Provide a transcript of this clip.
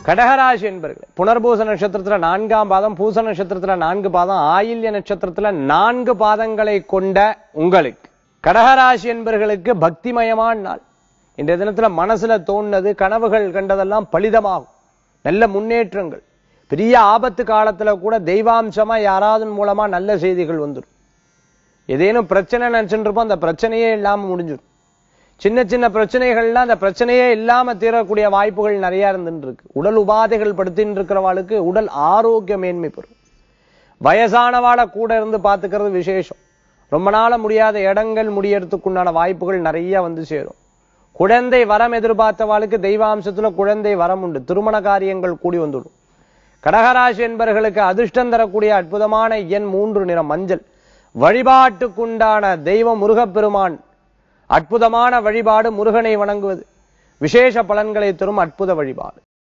கடகராசி என்பர்கள் புனர்பூச நட்சத்திரத்துல நான்காம் பாதம் பூச நட்சத்திரத்துல நான்கு பாதம் ஆயில்ய நட்சத்திரத்துல நான்கு பாதங்களை கொண்ட உங்களுக்கு கடகராசி என்பர்களுக்கு பக்திமயமான நாள் இன்றைய தினத்துல மனசுல தோணுனது கனவுகள் கண்டதெல்லாம் பலிதமாகும் நல்ல முன்னேற்றங்கள் பெரிய ஆபத்து காலத்துல கூட தெய்வாம்சமா யாராவது மூலமா நல்ல செய்திகள் வந்துடும் ஏதேனும் பிரச்சனை நினைச்சுட்டு இருப்போம் அந்த பிரச்சனையே இல்லாம முடிஞ்சிடும் சின்ன சின்ன பிரச்சனைகள்லாம் அந்த பிரச்சனையே இல்லாம தீரக்கூடிய வாய்ப்புகள் நிறைய இருந்துட்டு இருக்கு உடல் உபாதைகள் படுத்தின்னு இருக்கிறவாளுக்கு உடல் ஆரோக்கிய மேன்மை பெறும் வயசானவாளை கூட இருந்து பார்த்துக்கிறது விசேஷம் ரொம்ப நாள முடியாத இடங்கள் முடியறதுக்குண்டான வாய்ப்புகள் நிறைய வந்து சேரும் குழந்தை வரம் எதிர்பார்த்தவாளுக்கு தெய்வாம்சத்துல குழந்தை வரம் உண்டு திருமண காரியங்கள் கூடி வந்துடும் கடகராசி என்பவர்களுக்கு அதிர்ஷ்டம் தரக்கூடிய அற்புதமான எண் மூன்று நிறம் மஞ்சள் வழிபாட்டுக்குண்டான தெய்வம் முருகப்பெருமான் அற்புதமான வழிபாடு முருகனை வணங்குவது விசேஷ பலன்களை தரும் அற்புத வழிபாடு